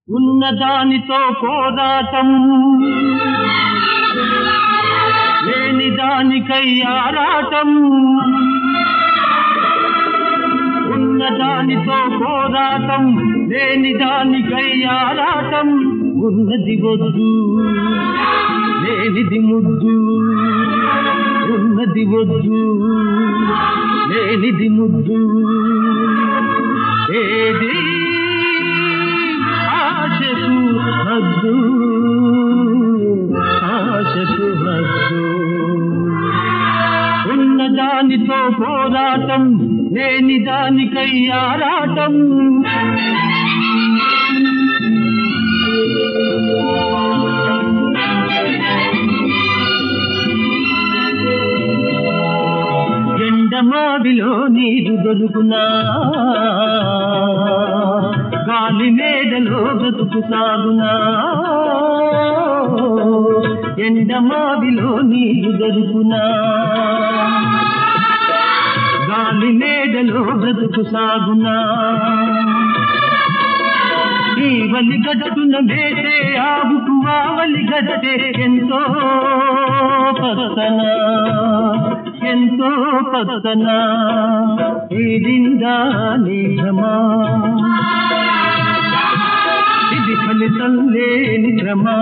ఉన్నదానితో పోరాటం లేని దానికై ఆరాటం ఉన్నదానితో పోరాటం లేని దానికై ఆరాటం ఉన్నది వద్దు లేనిది ముద్దు ఉన్నది వద్దు లేనిది ముద్దు ఏది ఆశకు హద్దు ఆశకు హద్దు ఉన్న దానితో పోరాటం లేని దానికై ఆరాటం ఎండమావిలో నీరు దొరుకునా గాలి మేడలో బ్రతుకు సాగునా ఎండమావిలో నీరు దొరుకునా గాలి మేడలో బ్రతుకు సాగునా ఈ వలి గట్టున వేసే ఆవుకు ఆవలి గట్టే ఎంతో పతన ఎంతో పతన ఇదిందా నిజమా ఇది ఫలితం లేని శ్రమా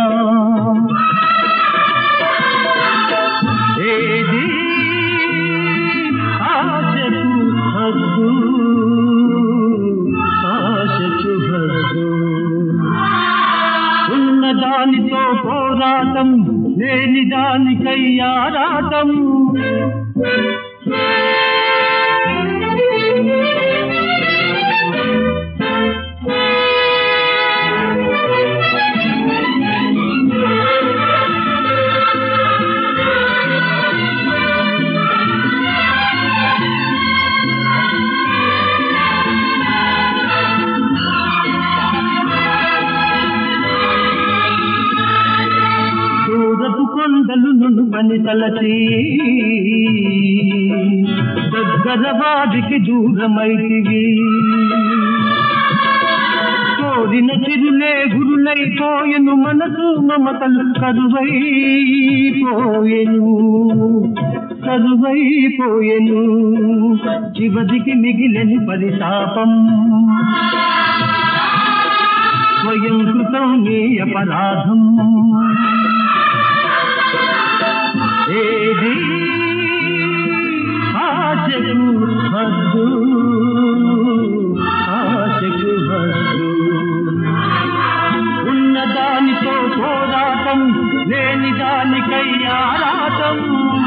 ఏది ఆశకు హద్దు ఆశకు హద్దు ఉన్న దానితో పోరాటం లేని దానికై ఆరాటం దూరపు కొండలు నునుపని తలచి దగ్గర వాడికి దూరమైతివి కోరిన చిరులే గురులైపోయెను మనసు మమతలు కరువైపోయెను కరువైపోయెను చివరికి మిగిలని పరితాపం స్వయం కృతం నీ అపరాధం ఏది ఆశకు హద్దు ఆశకు హద్దు ఉన్న దానితో పోరాటం లేని దానికై ఆరాటం